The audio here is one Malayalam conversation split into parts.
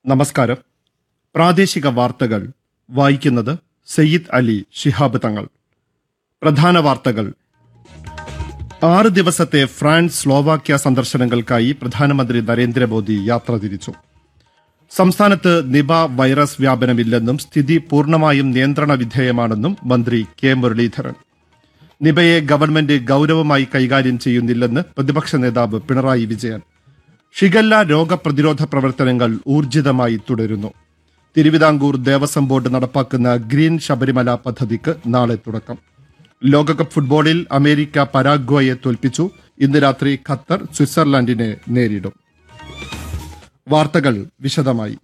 നമസ്കാരം പ്രാദേശിക വാർത്തകൾ വായിക്കുന്നത് സയ്യിദ് അലി ശിഹാബ് തങ്ങൾ പ്രധാന വാർത്തകൾ ആറ് ദിവസത്തെ ഫ്രാൻസ് സ്ലോവാക്യ സന്ദർശനങ്ങൾക്കായി പ്രധാനമന്ത്രി നരേന്ദ്രമോദി യാത്ര തിരിച്ചു സംസ്ഥാനത്ത് നിപ വൈറസ് വ്യാപനമില്ലെന്നും സ്ഥിതി പൂർണ്ണമായും നിയന്ത്രണ വിധേയമാണെന്നും മന്ത്രി കെ മുരളീധരൻ നിപയെ ഗവൺമെന്റ് ഗൌരവമായി കൈകാര്യം ചെയ്യുന്നില്ലെന്ന് പ്രതിപക്ഷ നേതാവ് പിണറായി വിജയൻ ഷിഗല്ല രോഗപ്രതിരോധ പ്രവർത്തനങ്ങൾ ഊർജിതമായി തുടരുന്നു തിരുവിതാംകൂർ ദേവസ്വം ബോർഡ് നടപ്പാക്കുന്ന ഗ്രീൻ ശബരിമല പദ്ധതിക്ക് നാളെ തുടക്കം ലോകകപ്പ് ഫുട്ബോളിൽ അമേരിക്ക പരാഗ്വയെ തോൽപ്പിച്ചു ഇന്ന് രാത്രി ഖത്തർ സ്വിറ്റ്സർലൻഡിനെ നേരിടും വാർത്തകൾ വിശദമായി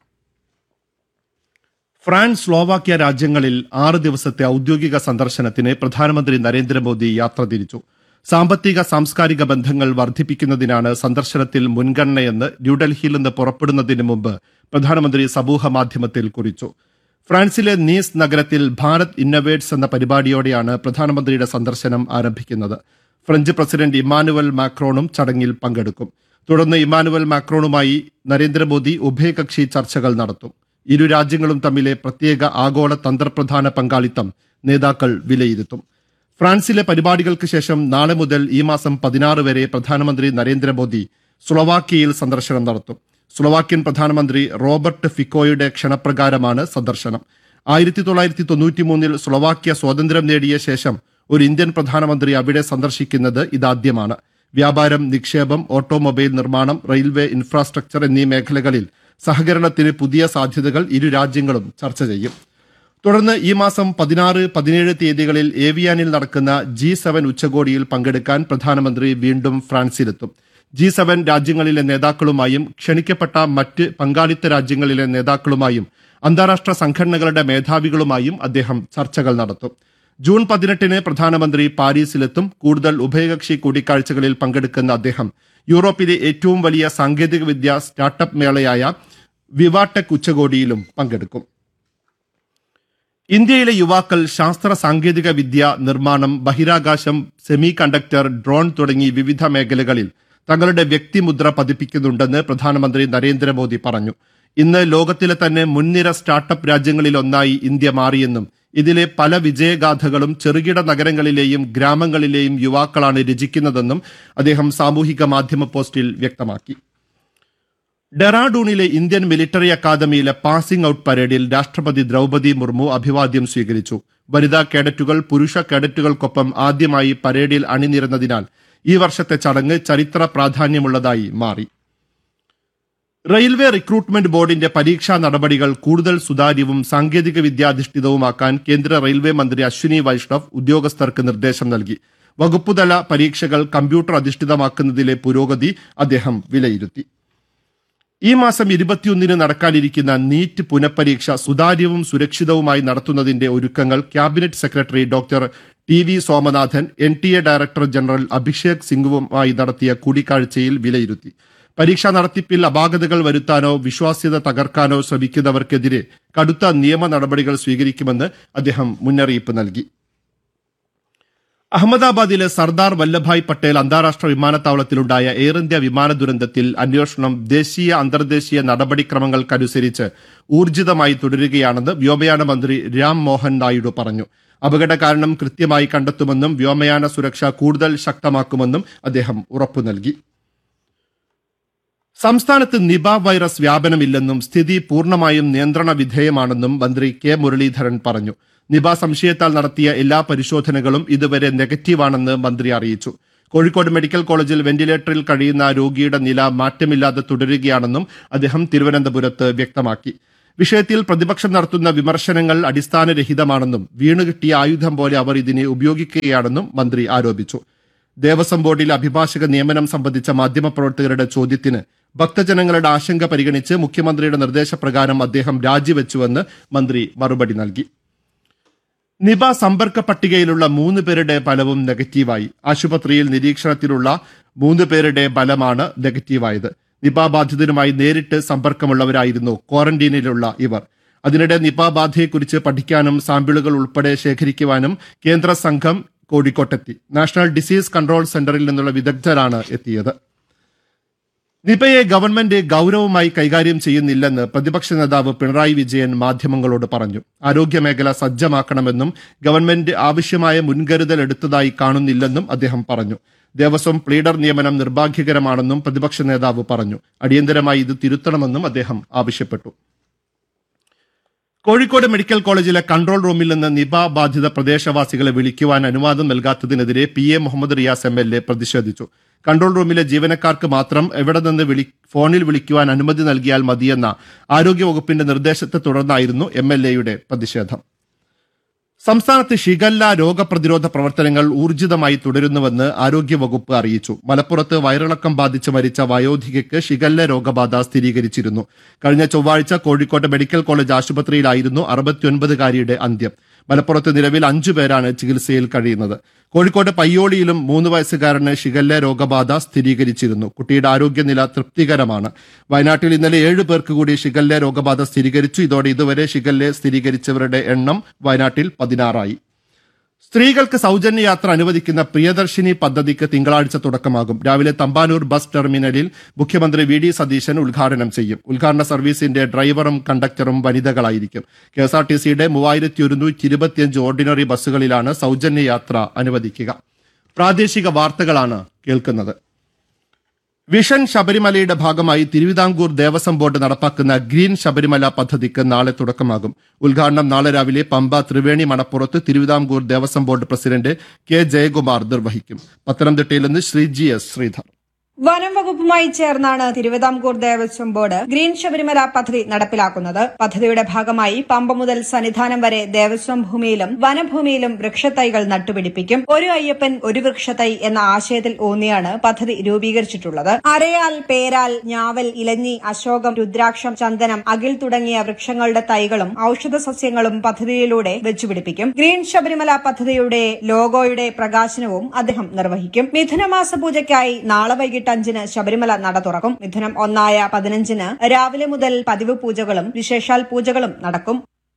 ഫ്രാൻസ് സ്ലോവാക്യ രാജ്യങ്ങളിൽ ആറ് ദിവസത്തെ ഔദ്യോഗിക സന്ദർശനത്തിന് പ്രധാനമന്ത്രി നരേന്ദ്രമോദി യാത്ര തിരിച്ചു സാമ്പത്തിക സാംസ്കാരിക ബന്ധങ്ങൾ വർദ്ധിപ്പിക്കുന്നതിനാണ് സന്ദർശനത്തിൽ മുൻഗണനയെന്ന് ന്യൂഡൽഹിയിൽ നിന്ന് പുറപ്പെടുന്നതിന് മുമ്പ് പ്രധാനമന്ത്രി സമൂഹ മാധ്യമത്തിൽ കുറിച്ചു ഫ്രാൻസിലെ നീസ് നഗരത്തിൽ ഭാരത് ഇന്നവേറ്റ്സ് എന്ന പരിപാടിയോടെയാണ് പ്രധാനമന്ത്രിയുടെ സന്ദർശനം ആരംഭിക്കുന്നത് ഫ്രഞ്ച് പ്രസിഡന്റ് ഇമ്മാനുവൽ മാക്രോണും ചടങ്ങിൽ പങ്കെടുക്കും തുടർന്ന് ഇമ്മാനുവൽ മാക്രോണുമായി നരേന്ദ്രമോദി ഉഭയകക്ഷി ചർച്ചകൾ നടത്തും ഇരു രാജ്യങ്ങളും തമ്മിലെ പ്രത്യേക ആഗോള തന്ത്രപ്രധാന പങ്കാളിത്തം നേതാക്കൾ വിലയിരുത്തും ഫ്രാൻസിലെ പരിപാടികൾക്ക് ശേഷം നാളെ മുതൽ ഈ മാസം പതിനാറ് വരെ പ്രധാനമന്ത്രി നരേന്ദ്രമോദി സ്ലൊവാക്യയിൽ സന്ദർശനം നടത്തും സ്ലൊവാക്യൻ പ്രധാനമന്ത്രി റോബർട്ട് ഫിക്കോയുടെ ക്ഷണപ്രകാരമാണ് സന്ദർശനം ആയിരത്തി തൊള്ളായിരത്തി തൊണ്ണൂറ്റി മൂന്നിൽ സ്ലൊവാക്യ സ്വാതന്ത്ര്യം നേടിയ ശേഷം ഒരു ഇന്ത്യൻ പ്രധാനമന്ത്രി അവിടെ സന്ദർശിക്കുന്നത് ഇതാദ്യമാണ് വ്യാപാരം നിക്ഷേപം ഓട്ടോമൊബൈൽ നിർമ്മാണം റെയിൽവേ ഇൻഫ്രാസ്ട്രക്ചർ എന്നീ മേഖലകളിൽ സഹകരണത്തിന് പുതിയ സാധ്യതകൾ ഇരു രാജ്യങ്ങളും ചർച്ച ചെയ്യും തുടർന്ന് ഈ മാസം പതിനാറ് പതിനേഴ് തീയതികളിൽ ഏവിയാനിൽ നടക്കുന്ന ജി സെവൻ ഉച്ചകോടിയിൽ പങ്കെടുക്കാൻ പ്രധാനമന്ത്രി വീണ്ടും ഫ്രാൻസിലെത്തും ജി സെവൻ രാജ്യങ്ങളിലെ നേതാക്കളുമായും ക്ഷണിക്കപ്പെട്ട മറ്റ് പങ്കാളിത്ത രാജ്യങ്ങളിലെ നേതാക്കളുമായും അന്താരാഷ്ട്ര സംഘടനകളുടെ മേധാവികളുമായും അദ്ദേഹം ചർച്ചകൾ നടത്തും ജൂൺ പതിനെട്ടിന് പ്രധാനമന്ത്രി പാരീസിലെത്തും കൂടുതൽ ഉഭയകക്ഷി കൂടിക്കാഴ്ചകളിൽ പങ്കെടുക്കുന്ന അദ്ദേഹം യൂറോപ്പിലെ ഏറ്റവും വലിയ സാങ്കേതികവിദ്യ സ്റ്റാർട്ടപ്പ് മേളയായ വിവാടെക് ഉച്ചകോടിയിലും പങ്കെടുക്കും ഇന്ത്യയിലെ യുവാക്കൾ ശാസ്ത്ര സാങ്കേതിക വിദ്യ നിർമ്മാണം ബഹിരാകാശം സെമി കണ്ടക്ടർ ഡ്രോൺ തുടങ്ങി വിവിധ മേഖലകളിൽ തങ്ങളുടെ വ്യക്തിമുദ്ര പതിപ്പിക്കുന്നുണ്ടെന്ന് പ്രധാനമന്ത്രി നരേന്ദ്രമോദി പറഞ്ഞു ഇന്ന് ലോകത്തിലെ തന്നെ മുൻനിര സ്റ്റാർട്ടപ്പ് രാജ്യങ്ങളിലൊന്നായി ഇന്ത്യ മാറിയെന്നും ഇതിലെ പല വിജയഗാഥകളും ചെറുകിട നഗരങ്ങളിലെയും ഗ്രാമങ്ങളിലെയും യുവാക്കളാണ് രചിക്കുന്നതെന്നും അദ്ദേഹം സാമൂഹിക മാധ്യമ പോസ്റ്റിൽ വ്യക്തമാക്കി ഡെറാഡൂണിലെ ഇന്ത്യൻ മിലിറ്ററി അക്കാദമിയിലെ പാസിംഗ് ഔട്ട് പരേഡിൽ രാഷ്ട്രപതി ദ്രൗപദി മുർമു അഭിവാദ്യം സ്വീകരിച്ചു വനിതാ കേഡറ്റുകൾ പുരുഷ കേഡറ്റുകൾക്കൊപ്പം ആദ്യമായി പരേഡിൽ അണിനിരന്നതിനാൽ ഈ വർഷത്തെ ചടങ്ങ് ചരിത്ര പ്രാധാന്യമുള്ളതായി മാറി റെയിൽവേ റിക്രൂട്ട്മെന്റ് ബോർഡിന്റെ പരീക്ഷാ നടപടികൾ കൂടുതൽ സുതാര്യവും സാങ്കേതിക വിദ്യാധിഷ്ഠിതവുമാക്കാൻ കേന്ദ്ര റെയിൽവേ മന്ത്രി അശ്വിനി വൈഷ്ണവ് ഉദ്യോഗസ്ഥർക്ക് നിർദ്ദേശം നൽകി വകുപ്പുതല പരീക്ഷകൾ കമ്പ്യൂട്ടർ അധിഷ്ഠിതമാക്കുന്നതിലെ പുരോഗതി അദ്ദേഹം വിലയിരുത്തി ഈ മാസം ഇരുപത്തിയൊന്നിന് നടക്കാനിരിക്കുന്ന നീറ്റ് പുനഃപരീക്ഷ സുതാര്യവും സുരക്ഷിതവുമായി നടത്തുന്നതിന്റെ ഒരുക്കങ്ങൾ cabinet secretary doctor T V Somanathan N T A director general Abhishek സിംഗുവുമായി നടത്തിയ കൂടിക്കാഴ്ചയിൽ വിലയിരുത്തി പരീക്ഷാ നടത്തിപ്പിൽ അപാകതകൾ വരുത്താനോ വിശ്വാസ്യത തകർക്കാനോ ശ്രമിക്കുന്നവർക്കെതിരെ കടുത്ത നിയമ നടപടികൾ സ്വീകരിക്കുമെന്ന് അദ്ദേഹം മുന്നറിയിപ്പ് നൽകി അഹമ്മദാബാദിലെ സർദാർ വല്ലഭായ് പട്ടേൽ അന്താരാഷ്ട്ര വിമാനത്താവളത്തിലുണ്ടായ എയർ ഇന്ത്യ വിമാന ദുരന്തത്തിൽ അന്വേഷണം ദേശീയ അന്തർദേശീയ നടപടിക്രമങ്ങൾക്കനുസരിച്ച് ഊർജിതമായി തുടരുകയാണെന്ന് വ്യോമയാന മന്ത്രി രാം മോഹൻ നായിഡു പറഞ്ഞു അപകട കാരണം കൃത്യമായി കണ്ടെത്തുമെന്നും വ്യോമയാന സുരക്ഷ കൂടുതൽ ശക്തമാക്കുമെന്നും അദ്ദേഹം ഉറപ്പു നൽകി സംസ്ഥാനത്ത് നിപ വൈറസ് വ്യാപനമില്ലെന്നും സ്ഥിതി പൂർണ്ണമായും നിയന്ത്രണ വിധേയമാണെന്നും മന്ത്രി കെ മുരളീധരൻ പറഞ്ഞു നിപ സംശയത്താൽ നടത്തിയ എല്ലാ പരിശോധനകളും ഇതുവരെ നെഗറ്റീവാണെന്ന് മന്ത്രി അറിയിച്ചു കോഴിക്കോട് മെഡിക്കൽ കോളേജിൽ വെന്റിലേറ്ററിൽ കഴിയുന്ന രോഗിയുടെ നില മാറ്റമില്ലാതെ തുടരുകയാണെന്നും അദ്ദേഹം തിരുവനന്തപുരത്ത് വ്യക്തമാക്കി വിഷയത്തിൽ പ്രതിപക്ഷം നടത്തുന്ന വിമർശനങ്ങൾ അടിസ്ഥാനരഹിതമാണെന്നും വീണുകിട്ടിയ ആയുധം പോലെ അവർ ഇതിനെ ഉപയോഗിക്കുകയാണെന്നും മന്ത്രി ആരോപിച്ചു ദേവസ്വം ബോർഡിൽ അഭിഭാഷക നിയമനം സംബന്ധിച്ച മാധ്യമപ്രവർത്തകരുടെ ചോദ്യത്തിന് ഭക്തജനങ്ങളുടെ ആശങ്ക പരിഗണിച്ച് മുഖ്യമന്ത്രിയുടെ നിർദ്ദേശപ്രകാരം അദ്ദേഹം രാജിവെച്ചുവെന്ന് മന്ത്രി മറുപടി നൽകി നിപ സമ്പർക്ക പട്ടികയിലുള്ള മൂന്ന് പേരുടെ ഫലവും നെഗറ്റീവായി ആശുപത്രിയിൽ നിരീക്ഷണത്തിലുള്ള മൂന്ന് പേരുടെ ഫലമാണ് നെഗറ്റീവായത് നിപ ബാധിതരുമായി നേരിട്ട് സമ്പർക്കമുള്ളവരായിരുന്നു ക്വാറന്റീനിലുള്ള ഇവർ അതിനിടെ നിപ ബാധയെക്കുറിച്ച് പഠിക്കാനും സാമ്പിളുകൾ ഉൾപ്പെടെ ശേഖരിക്കുവാനും കേന്ദ്ര സംഘം കോഴിക്കോട്ടെത്തി നാഷണൽ ഡിസീസ് കൺട്രോൾ സെന്ററിൽ നിന്നുള്ള വിദഗ്ധരാണ് എത്തിയത് നിപയെ ഗവൺമെന്റ് ഗൗരവമായി കൈകാര്യം ചെയ്യുന്നില്ലെന്ന് പ്രതിപക്ഷ നേതാവ് പിണറായി വിജയൻ മാധ്യമങ്ങളോട് പറഞ്ഞു ആരോഗ്യമേഖല സജ്ജമാക്കണമെന്നും ഗവൺമെന്റ് ആവശ്യമായ മുൻകരുതൽ എടുത്തതായി കാണുന്നില്ലെന്നും അദ്ദേഹം പറഞ്ഞു ദേവസ്വം പ്ലീഡർ നിയമനം നിർഭാഗ്യകരമാണെന്നും പ്രതിപക്ഷ നേതാവ് പറഞ്ഞു അടിയന്തരമായി ഇത് തിരുത്തണമെന്നും അദ്ദേഹം ആവശ്യപ്പെട്ടു കോഴിക്കോട് മെഡിക്കൽ കോളേജിലെ കൺട്രോൾ റൂമിൽ നിന്ന് നിപ ബാധിത പ്രദേശവാസികളെ വിളിക്കുവാൻ അനുവാദം നൽകാത്തതിനെതിരെ P A Muhammad Riyas M L A പ്രതിഷേധിച്ചു കൺട്രോൾ റൂമിലെ ജീവനക്കാർക്ക് മാത്രം എവിടെ നിന്ന് വിളി ഫോണിൽ വിളിക്കുവാൻ അനുമതി നൽകിയാൽ മതിയെന്ന ആരോഗ്യവകുപ്പിന്റെ നിർദ്ദേശത്തെ തുടർന്നായിരുന്നു എം എൽ എയുടെ പ്രതിഷേധം സംസ്ഥാനത്ത് ഷിഗല്ല രോഗപ്രതിരോധ പ്രവർത്തനങ്ങൾ ഊർജിതമായി തുടരുന്നുവെന്ന് ആരോഗ്യവകുപ്പ് അറിയിച്ചു മലപ്പുറത്ത് വയറിളക്കം ബാധിച്ച് മരിച്ച വയോധികയ്ക്ക് ഷിഗല്ല രോഗബാധ സ്ഥിരീകരിച്ചിരുന്നു കഴിഞ്ഞ ചൊവ്വാഴ്ച കോഴിക്കോട് മെഡിക്കൽ കോളേജ് ആശുപത്രിയിലായിരുന്നു അറുപത്തിയൊൻപതുകാരിയുടെ അന്ത്യം മലപ്പുറത്ത് നിലവിൽ അഞ്ചു പേരാണ് ചികിത്സയിൽ കഴിയുന്നത് കോഴിക്കോട് പയ്യോളിയിലും മൂന്ന് വയസ്സുകാരന് ഷിഗല്ല രോഗബാധ സ്ഥിരീകരിച്ചിരുന്നു കുട്ടിയുടെ ആരോഗ്യനില തൃപ്തികരമാണ് വയനാട്ടിൽ ഇന്നലെ ഏഴ് പേർക്ക് കൂടി ഷിഗല്ല രോഗബാധ സ്ഥിരീകരിച്ചു ഇതോടെ ഇതുവരെ ഷിഗല്ല സ്ഥിരീകരിച്ചവരുടെ എണ്ണം വയനാട്ടിൽ പതിനാറായി സ്ത്രീകൾക്ക് സൗജന്യ യാത്ര അനുവദിക്കുന്ന പ്രിയദർശിനി പദ്ധതിക്ക് തിങ്കളാഴ്ച തുടക്കമാകും രാവിലെ തമ്പാനൂർ ബസ് ടെർമിനലിൽ മുഖ്യമന്ത്രി വി ഡി സതീശൻ ഉദ്ഘാടനം ചെയ്യും ഉദ്ഘാടന സർവീസിന്റെ ഡ്രൈവറും കണ്ടക്ടറും വനിതകളായിരിക്കും കെ എസ് ആർ ടി സിയുടെ മൂവായിരത്തി ഒരുന്നൂറ്റി ഇരുപത്തിയഞ്ച് ഓർഡിനറി ബസ്സുകളിലാണ് സൗജന്യ യാത്ര അനുവദിക്കുക പ്രാദേശിക വാർത്തകളാണ് കേൾക്കുന്നത് വിഷൻ ശബരിമലയുടെ ഭാഗമായി തിരുവിതാംകൂർ ദേവസ്വം ബോർഡ് നടപ്പാക്കുന്ന ഗ്രീൻ ശബരിമല പദ്ധതിക്ക് നാളെ തുടക്കമാകും ഉദ്ഘാടനം നാളെ രാവിലെ പമ്പ ത്രിവേണി മണപ്പുറത്ത് Thiruvithamkoor Devaswom board president K Jayakumar നിർവഹിക്കും പത്തനംതിട്ടയിൽ നിന്ന് ശ്രീ ജി എസ് ശ്രീധർ വനം വകുപ്പുമായി ചേർന്നാണ് തിരുവിതാംകൂർ ദേവസ്വം ബോർഡ് ഗ്രീൻ ശബരിമല പദ്ധതി നടപ്പിലാക്കുന്നത് പദ്ധതിയുടെ ഭാഗമായി പമ്പ മുതൽ സന്നിധാനം വരെ ദേവസ്വം ഭൂമിയിലും വനഭൂമിയിലും വൃക്ഷത്തൈകൾ നട്ടുപിടിപ്പിക്കും ഒരു അയ്യപ്പൻ ഒരു വൃക്ഷത്തൈ എന്ന ആശയത്തിൽ ഊന്നിയാണ് പദ്ധതി രൂപീകരിച്ചിട്ടുള്ളത് അരയാൽ പേരാൽ ഞാവൽ ഇലഞ്ഞി അശോകം രുദ്രാക്ഷം ചന്ദനം അകിൽ തുടങ്ങിയ വൃക്ഷങ്ങളുടെ തൈകളും ഔഷധ സസ്യങ്ങളും പദ്ധതിയിലൂടെ വെച്ചുപിടിപ്പിക്കും ഗ്രീൻ ശബരിമല പദ്ധതിയുടെ ലോഗോയുടെ പ്രകാശനവും അദ്ദേഹം നിർവഹിക്കും മിഥുനമാസ പൂജയ്ക്കായി നാളെ വൈകിട്ട് അഞ്ചിന് ശബരിമല നട തുറക്കും മിഥുനം ഒന്നായ പതിനഞ്ചിന് രാവിലെ മുതൽ പതിവ് പൂജകളും വിശേഷാൽ പൂജകളും നടക്കും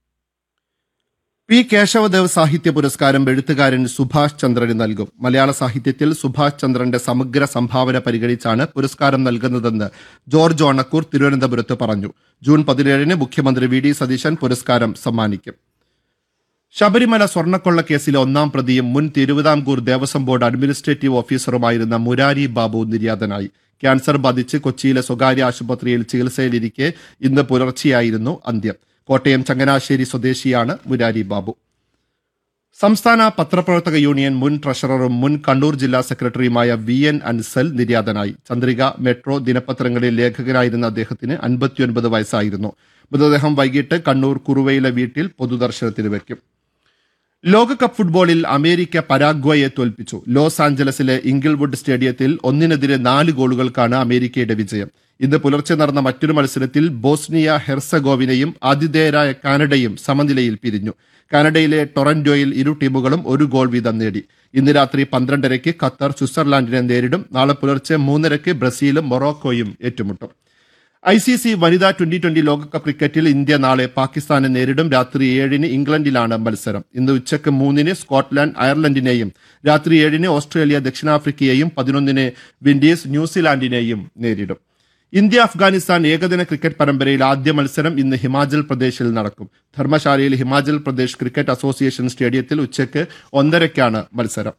പി കേശവദേവ് സാഹിത്യ പുരസ്കാരം എഴുത്തുകാരൻ സുഭാഷ് ചന്ദ്രന് നൽകും മലയാള സാഹിത്യത്തിൽ സുഭാഷ് ചന്ദ്രന്റെ സമഗ്ര സംഭാവന പരിഗണിച്ചാണ് പുരസ്കാരം നൽകുന്നതെന്ന് ജോർജ് ഓണക്കൂർ തിരുവനന്തപുരത്ത് പറഞ്ഞു ജൂൺ പതിനേഴിന് മുഖ്യമന്ത്രി വി ഡി സതീശൻ പുരസ്കാരം സമ്മാനിക്കും ശബരിമല സ്വർണ്ണക്കൊള്ള കേസിലെ ഒന്നാം പ്രതിയും മുൻ തിരുവിതാംകൂർ ദേവസ്വം ബോർഡ് അഡ്മിനിസ്ട്രേറ്റീവ് ഓഫീസറുമായിരുന്ന മുരാരി ബാബു നിര്യാതനായി ക്യാൻസർ ബാധിച്ച് കൊച്ചിയിലെ സ്വകാര്യ ആശുപത്രിയിൽ ചികിത്സയിലിരിക്കെ ഇന്ന് പുലർച്ചെയായിരുന്നു അന്ത്യം കോട്ടയം ചങ്ങനാശ്ശേരി സ്വദേശിയാണ് മുരാരി ബാബു സംസ്ഥാന പത്രപ്രവർത്തക യൂണിയൻ മുൻ ട്രഷററും മുൻ കണ്ണൂർ ജില്ലാ സെക്രട്ടറിയുമായ വി എൻ അൻസൽ നിര്യാതനായി ചന്ദ്രിക മെട്രോ ദിനപത്രങ്ങളിൽ ലേഖകനായിരുന്ന അദ്ദേഹത്തിന് അൻപത്തിയൊൻപത് വയസ്സായിരുന്നു മൃതദേഹം വൈകിട്ട് കണ്ണൂർ കുറുവയിലെ വീട്ടിൽ പൊതുദർശനത്തിന് വയ്ക്കും ലോകകപ്പ് ഫുട്ബോളിൽ അമേരിക്ക പരാഗ്വയെ തോൽപ്പിച്ചു ലോസ് ആഞ്ചലസിലെ ഇംഗിൾവുഡ് സ്റ്റേഡിയത്തിൽ ഒന്നിനെതിരെ നാല് ഗോളുകൾക്കാണ് അമേരിക്കയുടെ വിജയം ഇന്ന് പുലർച്ചെ നടന്ന മറ്റൊരു മത്സരത്തിൽ ബോസ്നിയ ഹെർസഗോവിനയും ആതിഥേയരായ കാനഡയും സമനിലയിൽ പിരിഞ്ഞു കാനഡയിലെ ടൊറന്റോയിൽ ഇരു ടീമുകളും ഒരു ഗോൾ വീതം നേടി ഇന്ന് രാത്രി പന്ത്രണ്ടരയ്ക്ക് ഖത്തർ സ്വിറ്റ്സർലാൻഡിനെ നേരിടും നാളെ പുലർച്ചെ മൂന്നരയ്ക്ക് ബ്രസീലും മൊറോക്കോയും ഏറ്റുമുട്ടും ഐ സി സി വനിതാ ട്വന്റി ട്വന്റി ലോകകപ്പ് ക്രിക്കറ്റിൽ ഇന്ത്യ നാളെ പാകിസ്ഥാനെ നേരിടും രാത്രി ഏഴിന് ഇംഗ്ലണ്ടിലാണ് മത്സരം ഇന്ന് ഉച്ചയ്ക്ക് മൂന്നിന് സ്കോട്ട്ലാൻഡ് അയർലൻഡിനെയും രാത്രി ഏഴിന് ഓസ്ട്രേലിയ ദക്ഷിണാഫ്രിക്കയെയും പതിനൊന്നിന് വിൻഡീസ് ന്യൂസിലാൻഡിനെയും നേരിടും ഇന്ത്യ അഫ്ഗാനിസ്ഥാൻ ഏകദിന ക്രിക്കറ്റ് പരമ്പരയിൽ ആദ്യ മത്സരം ഇന്ന് ഹിമാചൽ പ്രദേശിൽ നടക്കും ധർമ്മശാലയിൽ ഹിമാചൽ പ്രദേശ് ക്രിക്കറ്റ് അസോസിയേഷൻ സ്റ്റേഡിയത്തിൽ ഉച്ചയ്ക്ക് ഒന്നരയ്ക്കാണ് മത്സരം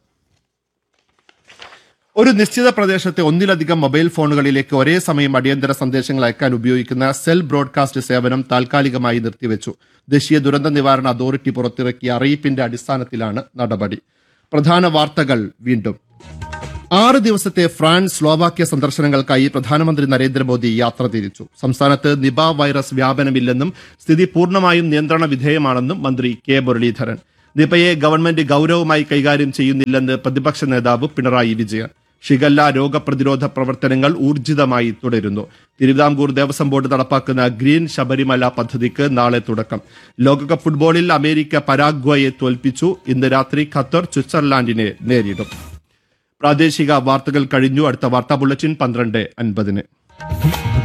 ഒരു നിശ്ചിത പ്രദേശത്തെ ഒന്നിലധികം മൊബൈൽ ഫോണുകളിലേക്ക് ഒരേ സമയം അടിയന്തര സന്ദേശങ്ങൾ അയക്കാൻ ഉപയോഗിക്കുന്ന സെൽ ബ്രോഡ്കാസ്റ്റ് സേവനം താൽക്കാലികമായി നിർത്തിവെച്ചു ദേശീയ ദുരന്ത നിവാരണ അതോറിറ്റി പുറത്തിറക്കിയ അറിയിപ്പിന്റെ അടിസ്ഥാനത്തിലാണ് നടപടി പ്രധാന വാർത്തകൾ വീണ്ടും ആറ് ദിവസത്തെ ഫ്രാൻസ് സ്ലോവാക്യ സന്ദർശനങ്ങൾക്കായി പ്രധാനമന്ത്രി നരേന്ദ്രമോദി യാത്ര തിരിച്ചു സംസ്ഥാനത്ത് നിപ വൈറസ് വ്യാപനമില്ലെന്നും സ്ഥിതി പൂർണ്ണമായും നിയന്ത്രണ വിധേയമാണെന്നും മന്ത്രി കെ മുരളീധരൻ നിപയെ ഗവൺമെന്റ് ഗൌരവമായി കൈകാര്യം ചെയ്യുന്നില്ലെന്ന് പ്രതിപക്ഷ നേതാവ് പിണറായി വിജയൻ ഷിഗല്ല രോഗപ്രതിരോധ പ്രവർത്തനങ്ങൾ ഊർജിതമായി തുടരുന്നു തിരുവിതാംകൂർ ദേവസ്വം ബോർഡ് നടപ്പാക്കുന്ന ഗ്രീൻ ശബരിമല പദ്ധതിക്ക് നാളെ തുടക്കം ലോകകപ്പ് ഫുട്ബോളിൽ അമേരിക്ക പരാഗ്വയെ തോൽപ്പിച്ചു ഇന്ന് രാത്രി ഖത്തർ സ്വിറ്റ്സർലാൻഡിനെ നേരിടും പ്രാദേശിക വാർത്തകൾ കഴിഞ്ഞു അടുത്ത വാർത്താ ബുള്ളറ്റിൻ പന്ത്രണ്ട് അൻപതിന്